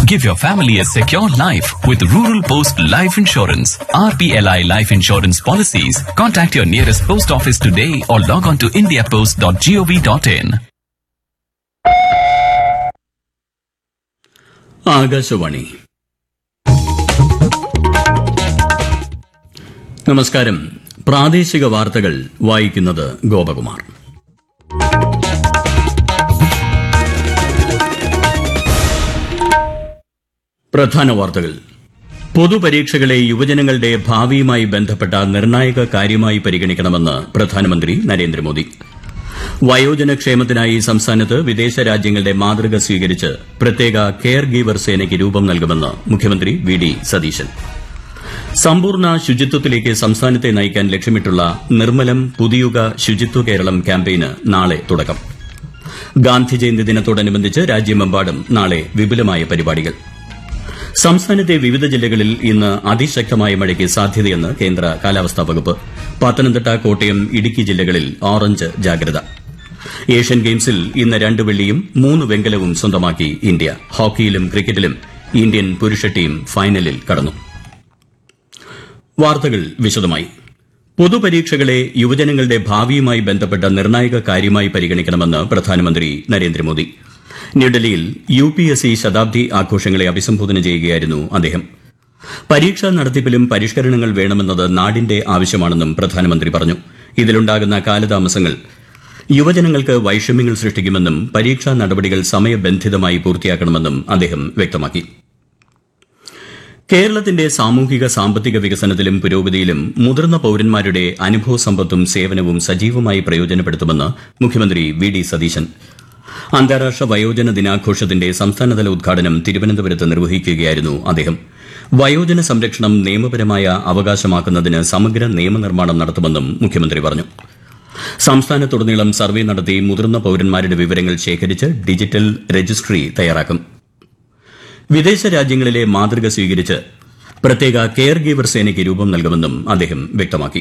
Give your family a secure life with Rural Post Life Insurance. RPLI Life Insurance Policies. Contact your nearest post office today or log on to indiapost.gov.in. Akashvani നമസ്കാരം പ്രാദേശിക വാർത്തകൾ വായിക്കുന്നത് ഗോപകുമാർ പ്രധാന വാർത്തകൾ പൊതുപരീക്ഷകളെ യുവജനങ്ങളുടെ ഭാവിയുമായി ബന്ധപ്പെട്ട നിർണായക കാര്യമായി പരിഗണിക്കണമെന്ന് പ്രധാനമന്ത്രി നരേന്ദ്രമോദി വയോജന ക്ഷേമത്തിനായി സംസ്ഥാനത്ത് വിദേശ രാജ്യങ്ങളുടെ മാതൃക സ്വീകരിച്ച് പ്രത്യേക കെയർ ഗീവർ സേനയ്ക്ക് രൂപം നൽകുമെന്ന് മുഖ്യമന്ത്രി വി ഡി സതീശൻ സമ്പൂർണ്ണ ശുചിത്വത്തിലേക്ക് സംസ്ഥാനത്തെ നയിക്കാൻ ലക്ഷ്യമിട്ടുള്ള നിർമ്മലം പുതിയുഗ ശുചിത്വ കേരളം ക്യാമ്പയിന് നാളെ തുടക്കം ഗാന്ധി ജയന്തി ദിനത്തോടനുബന്ധിച്ച് രാജ്യമെമ്പാടും നാളെ വിപുലമായ പരിപാടികൾ സംസ്ഥാനത്തെ വിവിധ ജില്ലകളിൽ ഇന്ന് അതിശക്തമായ മഴയ്ക്ക് സാധ്യതയെന്ന് കേന്ദ്ര കാലാവസ്ഥാ വകുപ്പ് പത്തനംതിട്ട കോട്ടയം ഇടുക്കി ജില്ലകളിൽ ഓറഞ്ച് ജാഗ്രത ഏഷ്യൻ ഗെയിംസിൽ ഇന്ന് രണ്ട് വെള്ളിയും മൂന്ന് വെങ്കലവും സ്വന്തമാക്കി ഇന്ത്യ ഹോക്കിയിലും ക്രിക്കറ്റിലും ഇന്ത്യൻ പുരുഷ ടീം ഫൈനലിൽ കടന്നു വാർത്തകൾ വിശദമായി പൊതുപരീക്ഷകളെ യുവജനങ്ങളുടെ ഭാവിയുമായി ബന്ധപ്പെട്ട നിർണായക കാര്യമായി പരിഗണിക്കണമെന്ന് പ്രധാനമന്ത്രി നരേന്ദ്രമോദി ന്യൂഡൽഹിയിൽ യു പി എസ് സി ശതാബ്ദി ആഘോഷങ്ങളെ അഭിസംബോധന ചെയ്യുകയായിരുന്നു അദ്ദേഹം പരീക്ഷാ നടത്തിപ്പിലും പരിഷ്കരണങ്ങൾ വേണമെന്നത് നാടിന്റെ ആവശ്യമാണെന്നും പ്രധാനമന്ത്രി പറഞ്ഞു ഇതിലുണ്ടാകുന്ന കാലതാമസങ്ങൾ യുവജനങ്ങൾക്ക് വൈഷമ്യങ്ങൾ സൃഷ്ടിക്കുമെന്നും പരീക്ഷാ നടപടികൾ സമയബന്ധിതമായി പൂർത്തിയാക്കണമെന്നും അദ്ദേഹം വ്യക്തമാക്കി കേരളത്തിന്റെ സാമൂഹിക സാമ്പത്തിക വികസനത്തിലും പുരോഗതിയിലും മുതിർന്ന പൌരന്മാരുടെ അനുഭവ സമ്പത്തും സേവനവും സജീവമായി പ്രയോജനപ്പെടുത്തുമെന്ന് മുഖ്യമന്ത്രി വി ഡി സതീശൻ അന്താരാഷ്ട്ര വയോജന ദിനാഘോഷത്തിന്റെ സംസ്ഥാനതല ഉദ്ഘാടനം തിരുവനന്തപുരത്ത് നിർവഹിക്കുകയായിരുന്നു അദ്ദേഹം വയോജന സംരക്ഷണം നിയമപരമായ അവകാശമാക്കുന്നതിന് സമഗ്ര നിയമനിർമ്മാണം നടത്തുമെന്നും മുഖ്യമന്ത്രി പറഞ്ഞു സംസ്ഥാനത്തുടനീളം സർവേ നടത്തി മുതിർന്ന പൌരന്മാരുടെ വിവരങ്ങൾ ശേഖരിച്ച് ഡിജിറ്റൽ രജിസ്ട്രി തയ്യാറാക്കും വിദേശ രാജ്യങ്ങളിലെ മാതൃക സ്വീകരിച്ച് പ്രത്യേക കെയർ ഗീവർ സേനയ്ക്ക് രൂപം നൽകുമെന്നും അദ്ദേഹം വ്യക്തമാക്കി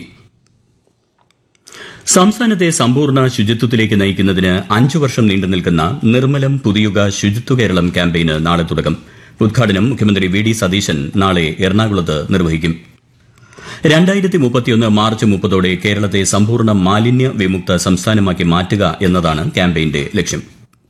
സംസ്ഥാനത്തെ സമ്പൂർണ്ണ ശുചിത്വത്തിലേക്ക് നയിക്കുന്നതിന് അഞ്ചു വർഷം നീണ്ടു നിൽക്കുന്ന നിർമ്മലം പുതിയുഗ ശുചിത്വ കേരളം ക്യാമ്പയിന് നാളെ തുടക്കം ഉദ്ഘാടനം മുഖ്യമന്ത്രി വി ഡി സതീശൻ നാളെ എറണാകുളത്ത് നിർവഹിക്കും രണ്ടായിരത്തി മുപ്പത്തിയൊന്ന് മാർച്ച് മുപ്പതോടെ കേരളത്തെ സമ്പൂർണ്ണ മാലിന്യ വിമുക്ത സംസ്ഥാനമാക്കി മാറ്റുക എന്നതാണ് ക്യാമ്പയിന്റെ ലക്ഷ്യം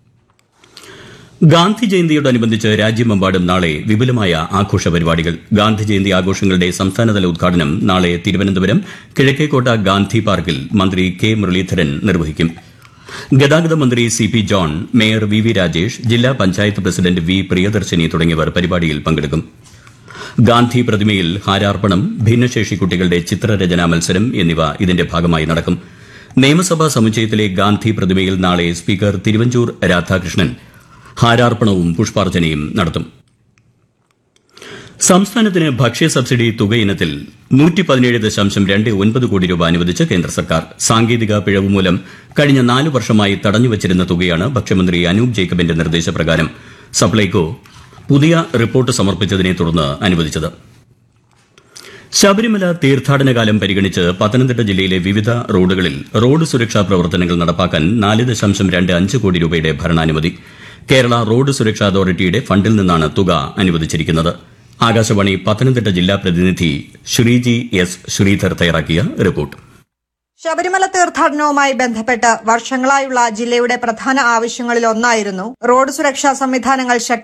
ഗാന്ധി ജയന്തിയോടനുബന്ധിച്ച് രാജ്യമെമ്പാടും നാളെ വിപുലമായ ആഘോഷ പരിപാടികൾ ഗാന്ധി ജയന്തി ആഘോഷങ്ങളുടെ സംസ്ഥാനതല ഉദ്ഘാടനം നാളെ തിരുവനന്തപുരം കിഴക്കേക്കോട്ട ഗാന്ധി പാർക്കിൽ മന്ത്രി കെ മുരളീധരൻ നിർവഹിക്കും ഗതാഗത മന്ത്രി C P John mayor V V Rajesh ജില്ലാ പഞ്ചായത്ത് പ്രസിഡന്റ് വി പ്രിയദർശിനി തുടങ്ങിയവർ പരിപാടിയിൽ പങ്കെടുക്കും ഗാന്ധി പ്രതിമയിൽ ഹാരാർപ്പണം ഭിന്നശേഷി കുട്ടികളുടെ ചിത്രരചനാ മത്സരം എന്നിവ ഇതിന്റെ ഭാഗമായി നടക്കും നിയമസഭാ സമുച്ചയത്തിലെ ഗാന്ധി പ്രതിമയിൽ നാളെ സ്പീക്കർ തിരുവഞ്ചൂർ രാധാകൃഷ്ണൻ ഹാരാർപ്പണവും പുഷ്പാർച്ചനയും നടത്തും സംസ്ഥാനത്തിന് ഭക്ഷ്യ സബ്സിഡി തുക ഇനത്തിൽ നൂറ്റി പതിനേഴ് ദശാംശം രണ്ട് ഒൻപത് കോടി രൂപ അനുവദിച്ച് കേന്ദ്ര സർക്കാർ സാങ്കേതിക പിഴവ് മൂലം കഴിഞ്ഞ നാല് വർഷമായി തടഞ്ഞുവച്ചിരുന്ന തുകയാണ് ഭക്ഷ്യമന്ത്രി അനൂപ് ജേക്കബിന്റെ നിർദ്ദേശപ്രകാരം സപ്ലൈകോ പുതിയ റിപ്പോർട്ട് സമർപ്പിച്ചതിനെ തുടർന്ന് അനുവദിച്ചത് ശബരിമല തീർത്ഥാടന കാലം പരിഗണിച്ച് പത്തനംതിട്ട ജില്ലയിലെ വിവിധ റോഡുകളിൽ റോഡ് സുരക്ഷാ പ്രവർത്തനങ്ങൾ നടപ്പാക്കാൻ നാല് ദശാംശം രണ്ട് അഞ്ച് കോടി രൂപയുടെ ഭരണാനുമതി കേരള റോഡ് സുരക്ഷാ അതോറിറ്റിയുടെ ഫണ്ടിൽ നിന്നാണ് തുക അനുവദിച്ചിരിക്കുന്നത് ആകാശവാണി പത്തനംതിട്ട ജില്ലാ പ്രതിനിധി ശ്രീജി എസ് ശ്രീധർ തയ്യാറാക്കിയ റിപ്പോർട്ട് ശബരിമല തീർത്ഥാടനവുമായി ബന്ധപ്പെട്ട് വർഷങ്ങളായുള്ള ജില്ലയുടെ പ്രധാന ആവശ്യങ്ങളിൽ ഒന്നായിരുന്നു റോഡ് സുരക്ഷാ സംവിധാനങ്ങൾ ശക്തി